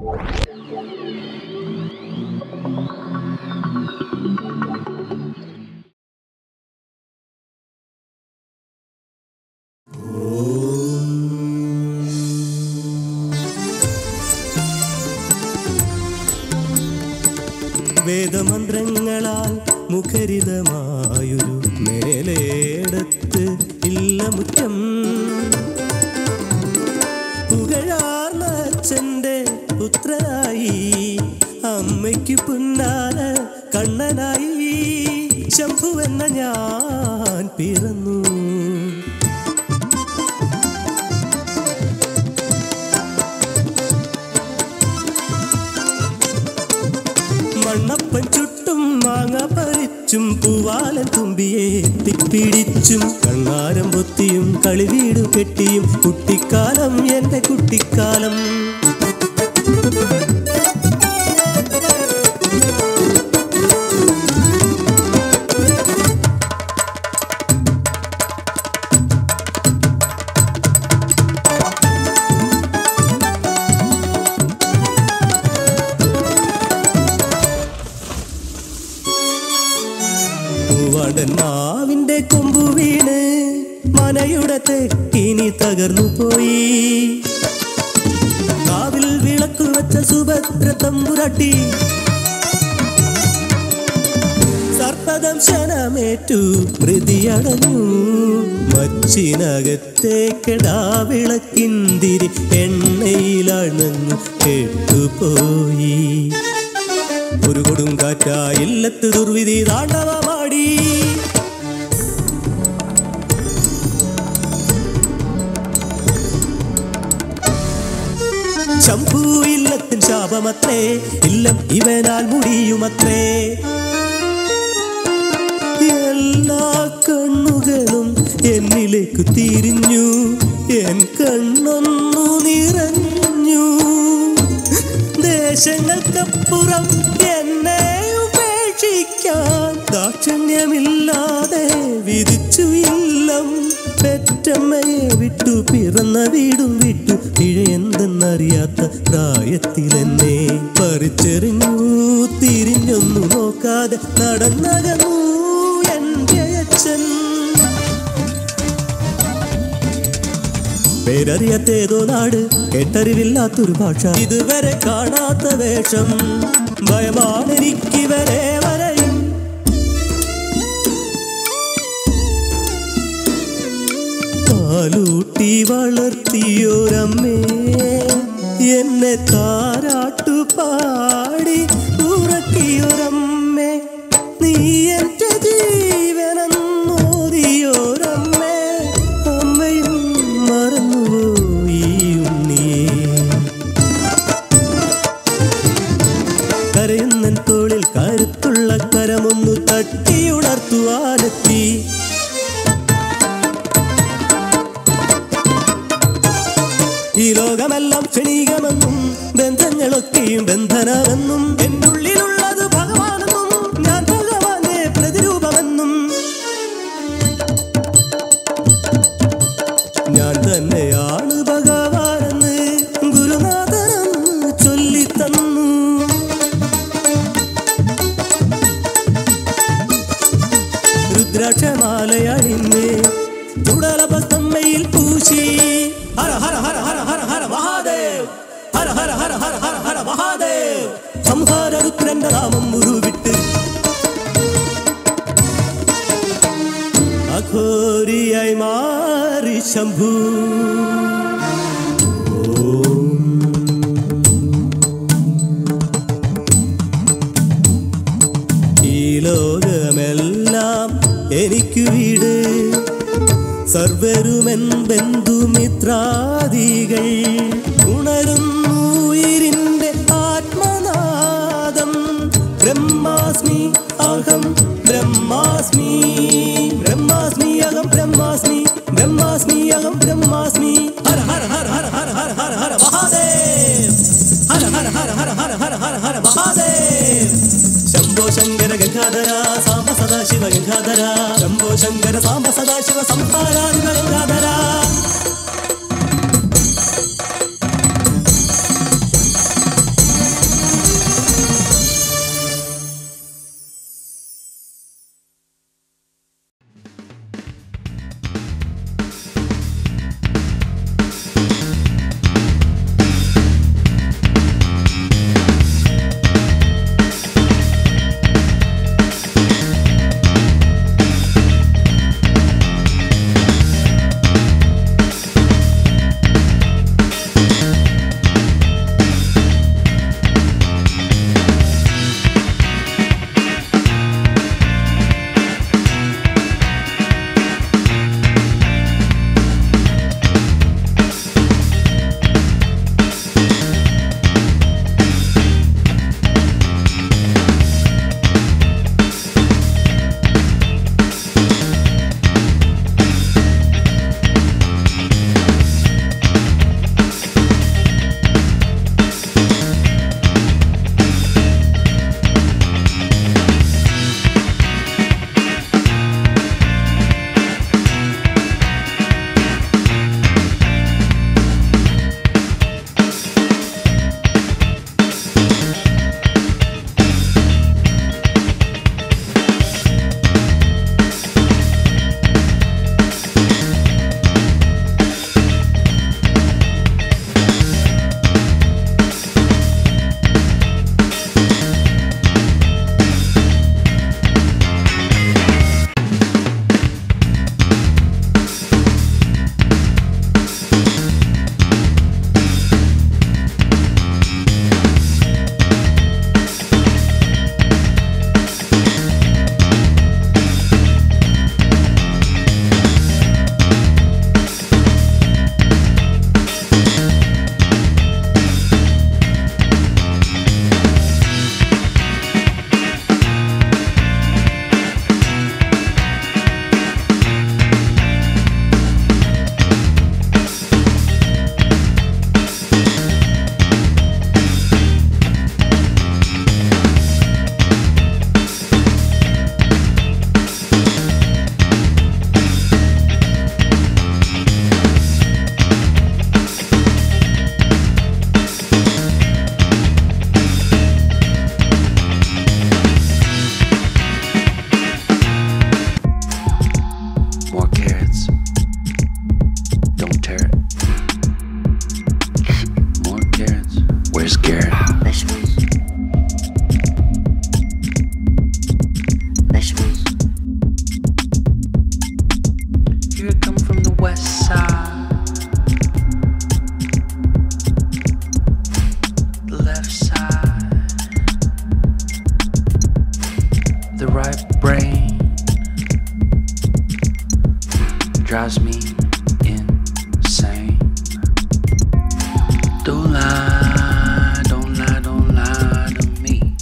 വേദമന്ത്രങ്ങളാൽ മുഖരിതമായൊരു മേലേടത്ത് ഇല്ല മുറ്റം പുകഴാർന്ന അച്ഛൻ്റെ പുത്രനായി അമ്മയ്ക്ക് പുന്നാല കണ്ണനായി ശംഭു എന്ന ഞാൻ പിറന്നു മണ്ണപ്പൻ ചുട്ടും മാങ്ങ പറിച്ചും പൂവാലൻ തുമ്പിയെ എത്തിപ്പിടിച്ചും കണ്ണാരം പൊത്തിയും കളിവീട് കെട്ടിയും കുട്ടിക്കാലം എന്റെ കുട്ടിക്കാലം പൂവാടൻ മാവിന്റെ കൊമ്പു വീണ് മനയുടെ തെക്കിനി തകർന്നു പോയി കാവിൽ വിളക്കു വെച്ച സുഭദ്ര തമ്പുരട്ടി സർപ്പദംശനമേറ്റു മൃതിയടഞ്ഞു മച്ചിനകത്തേക്കടാ വിളക്കിന്തിരി എണ്ണയിലണഞ്ഞു കെട്ടുപോയി ഒരു കൊടുങ്കാറ്റായില്ലത്ത് ദുർവിധി താണ്ഡവമാടി ശംഭു ഇല്ലത്തിൻ ശാപമത്രേ ഇല്ലം ഇവനാൽ മുടിയുമത്രേ എല്ലാ കണ്ണുകളും എന്നിലേക്ക് തിരിഞ്ഞു എൻ കണ്ണൊന്നു നിറഞ്ഞു ദേശങ്ങൾക്കപ്പുറം എന്നെ ഉപേക്ഷിക്കാൻ ദാക്ഷിണ്യമില്ലാതെ വിധിച്ചു ഇല്ലം പെറ്റമ്മയെ വിട്ടു പിറന്ന വീടും വിട്ടു ഇഴയെന്തെന്നറിയാത്ത പ്രായത്തിലെന്നെ പറിച്ചെറിഞ്ഞു തിരിഞ്ഞൊന്നു നോക്കാതെ നടന്നകന്നു എൻ്റെ അച്ഛൻ പേരറിയാത്തേതോ നാട് കേട്ടറിവില്ലാത്തൊരു ഭാഷ ഇതുവരെ കാണാത്ത വേഷം ഭയമാണെനിക്കിവരെ വരെയും പാലൂട്ടി വളർത്തിയോരമ്മേ എന്നെ താരാട്ടു പാടി ഉറക്കിയൊരമ്മേ നീ എന്റെ ജീവനെന്നോതിയോരമ്മേ അമ്മയും മറന്നുപോയി ഉണ്ണിയേ കരയുന്നൻ തോളിൽ കരുത്തുള്ള കരമൊന്നു തട്ടിയുണർത്തുവാനെത്തി ഈ ലോകമെല്ലാം ക്ഷണികമെന്നും ബന്ധങ്ങളൊക്കെയും ബന്ധനമെന്നും എന്നുള്ളിലുള്ളത് ഭഗവാനെന്നും ഞാൻ ഭഗവാന്റെ പ്രതിരൂപമെന്നും ഞാൻ തന്നെയാണ് ഭഗവാനെന്ന് ഗുരുനാഥനെന്ന് ചൊല്ലിത്തന്നു രുദ്രാക്ഷമാലയണിഞ്ഞ് ചുടലപത്തമ്മയിൽ പൂശി ഹര ഹര ഹര ഹര ഹര ഹര മഹാദേവ് ഹര ഹര ഹര ഹര ഹര ഹര മഹാദേവ് സംഹാര രുദ്രന്റെ നാമം ഉരുവിട്ട് അഘോരിയായി മാറി ശംഭു ഈ ലോകമെല്ലാം എനിക്ക് വീട് സർവരുമെൻ ബന്ധുമിത്രാദികൾ ഉണരുന്നു ഉയിരിന്റെ ആത്മനാദം ബ്രഹ്മാസ്മി അഹം ബ്രഹ്മാസ്മി ബ്രഹ്മാസ്മി അഹം ബ്രഹ്മാസ്മി ബ്രഹ്മാസ്മി അഹം ബ്രഹ്മാസ്മി ഹര ഹര ഹര ഹര ഹര ഹര ഹര ഹര മഹാദേവ് ഹര ഹര ഹര ഹര ഹര ഹര ഹര ഹര മഹാദേവ് ശംഭോ ശങ്കര ഗംഗാധര സാംബ സദാശിവ ഗംഗാധര ശംഭോ Shankara Samba Sadashiva സംഹാരാധിപ Gangadhara we're scared. Vegetables. Vegetables. Here I come from the west side. The left side. The right brain drives me insane. Don't lie, don't lie, don't lie to me.